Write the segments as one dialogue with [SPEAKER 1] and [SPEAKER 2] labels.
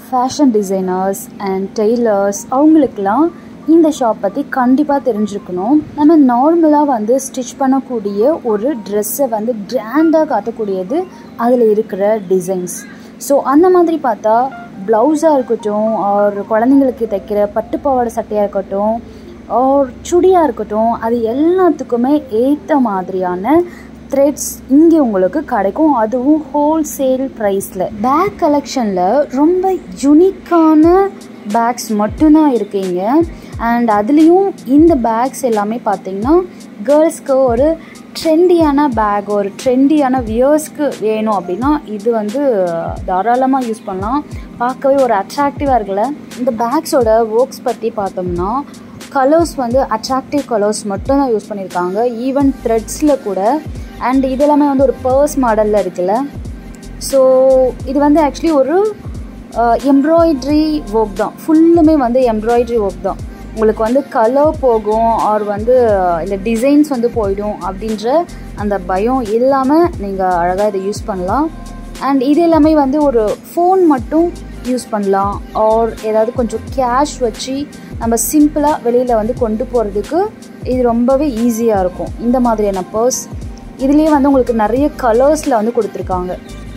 [SPEAKER 1] fashion designers and tailors அவங்களுக்கெல்லாம் இந்த shop பற்றி கண்டிப்பாக தெரிஞ்சுக்கணும் நம்ம நார்மலாக வந்து ஸ்டிச் பண்ணக்கூடிய ஒரு ட்ரெஸ்ஸை வந்து கிராண்டாக காட்டக்கூடியது அதில் இருக்கிற டிசைன்ஸ் ஸோ அந்த மாதிரி பார்த்தா ப்ளவுஸாக இருக்கட்டும் ஒரு குழந்தைங்களுக்கு தைக்கிற பட்டுப்பாவாடை சட்டையாக இருக்கட்டும் ஒரு சுடியாக இருக்கட்டும் அது எல்லாத்துக்குமே ஏற்ற மாதிரியான த்ரெட்ஸ் இங்கே உங்களுக்கு கிடைக்கும் அதுவும் ஹோல்சேல் ப்ரைஸில் பேக் கலெக்ஷனில் ரொம்ப யுனிக்கான பேக்ஸ் மட்டும்தான் இருக்கீங்க அண்ட் அதுலேயும் இந்த பேக்ஸ் எல்லாமே பார்த்தீங்கன்னா கேர்ள்ஸ்க்கு ஒரு ட்ரெண்டியான பேக் ஒரு ட்ரெண்டியான வியர்ஸ்க்கு வேணும் அப்படின்னா இது வந்து தாராளமாக யூஸ் பண்ணலாம் பார்க்கவே ஒரு அட்ராக்டிவாக இருக்குல்ல இந்த பேக்ஸோட ஒர்க்ஸ் பற்றி பார்த்தோம்னா கலர்ஸ் வந்து அட்ராக்டிவ் கலர்ஸ் மட்டும் தான் யூஸ் பண்ணியிருக்காங்க ஈவன் த்ரெட்ஸில் கூட அண்ட் இது எல்லாமே வந்து ஒரு பர்ஸ் மாடலில் இருக்குல்ல ஸோ இது வந்து ஆக்சுவலி ஒரு எம்ப்ராய்ட்ரி ஒர்க் தான் ஃபுல்லுமே வந்து எம்ப்ராய்ட்ரி ஒர்க் தான் உங்களுக்கு வந்து கலர் போகும் ஆர் வந்து இந்த டிசைன்ஸ் வந்து போயிடும் அப்படின்ற அந்த பயம் இல்லாமல் நீங்கள் அழகாக இதை யூஸ் பண்ணலாம் அண்ட் இது எல்லாமே வந்து ஒரு ஃபோன் மட்டும் யூஸ் பண்ணலாம் ஆர் ஏதாவது கொஞ்சம் கேஷ் வச்சு நம்ம சிம்பிளாக வெளியில் வந்து கொண்டு போகிறதுக்கு இது ரொம்பவே ஈஸியாக இருக்கும் இந்த மாதிரியான பர்ஸ் இதுலேயே வந்து உங்களுக்கு நிறைய கலர்ஸில் வந்து கொடுத்துருக்காங்க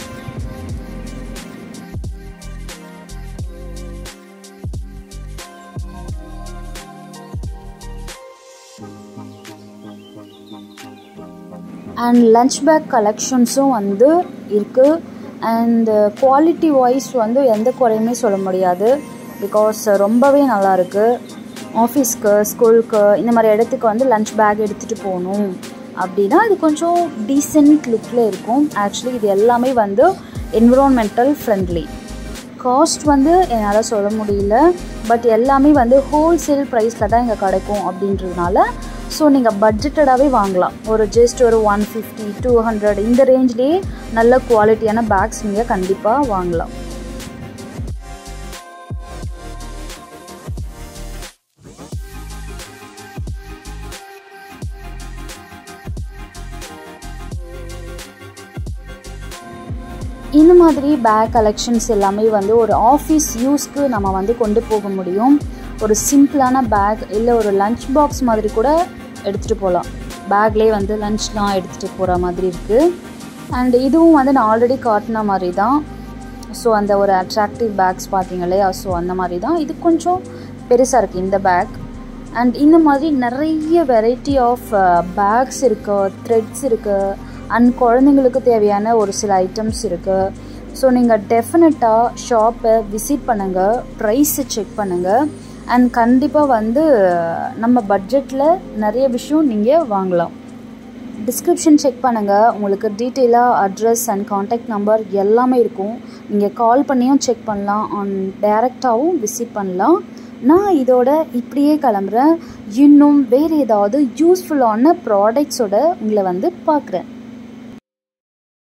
[SPEAKER 1] அண்ட் லஞ்ச் பேக் கலெக்ஷன்ஸும் வந்து இருக்குது அண்ட் குவாலிட்டி வைஸ் வந்து எந்த குறையுமே சொல்ல முடியாது பிகாஸ் ரொம்பவே நல்லாயிருக்கு ஆஃபீஸ்க்கு ஸ்கூலுக்கு இந்த மாதிரி இடத்துக்கு வந்து லஞ்ச் பேக் எடுத்துகிட்டு போகணும் அப்படின்னா இது கொஞ்சம் டீசென்ட் லுக்கில் இருக்கும் ஆக்சுவலி இது எல்லாமே வந்து என்விரான்மெண்டல் ஃப்ரெண்ட்லி காஸ்ட் வந்து என்னால் சொல்ல முடியல பட் எல்லாமே வந்து ஹோல்சேல் ப்ரைஸில் தான் இங்கே கிடைக்கும் அப்படின்றதுனால ஸோ நீங்கள் பட்ஜெட்டடாகவே வாங்கலாம் ஒரு ஜஸ்ட் ஒரு ஒன் ஃபிஃப்டி டூ ஹண்ட்ரட் இந்த ரேஞ்ச்லேயே நல்ல குவாலிட்டியான பேக்ஸ் நீங்கள் கண்டிப்பாக வாங்கலாம் இந்த மாதிரி பேக் கலெக்ஷன்ஸ் எல்லாமே வந்து ஒரு ஆஃபீஸ் யூஸ்க்கு நம்ம வந்து கொண்டு போக முடியும் ஒரு சிம்பிளான பேக் இல்லை ஒரு லஞ்ச் பாக்ஸ் மாதிரி கூட எடுத்துகிட்டு போகலாம் பேக்லேயே வந்து லஞ்ச்லாம் எடுத்துகிட்டு போகிற மாதிரி இருக்குது அண்ட் இதுவும் வந்து நான் ஆல்ரெடி காட்டின மாதிரி தான் ஸோ அந்த ஒரு அட்ராக்டிவ் பேக்ஸ் பார்த்தீங்க இல்லையா ஸோ அந்த மாதிரி தான் இது கொஞ்சம் பெருசாக இருக்குது இந்த பேக் அண்ட் இந்த மாதிரி நிறைய வெரைட்டி ஆஃப் பேக்ஸ் இருக்குது த்ரெட்ஸ் இருக்குது அண்ட் குழந்தைங்களுக்கு தேவையான ஒரு சில ஐட்டம்ஸ் இருக்குது ஸோ நீங்கள் டெஃபினட்டாக ஷாப்பை விசிட் பண்ணுங்கள் ப்ரைஸை செக் பண்ணுங்கள் அண்ட் கண்டிப்பாக வந்து நம்ம பட்ஜெட்டில் நிறைய விஷயம் நீங்கள் வாங்கலாம் டிஸ்கிரிப்ஷன் செக் பண்ணுங்கள் உங்களுக்கு டீட்டெயிலாக அட்ரஸ் அண்ட் காண்டாக்ட் நம்பர் எல்லாமே இருக்கும் நீங்கள் கால் பண்ணியும் செக் பண்ணலாம் ஆன் டைரெக்டாகவும் விசிட் பண்ணலாம் நான் இதோட இப்படியே கிளம்புறேன் இன்னும் வேறு ஏதாவது யூஸ்ஃபுல்லான ப்ராடக்ட்ஸோட உங்களை வந்து பார்க்குறேன்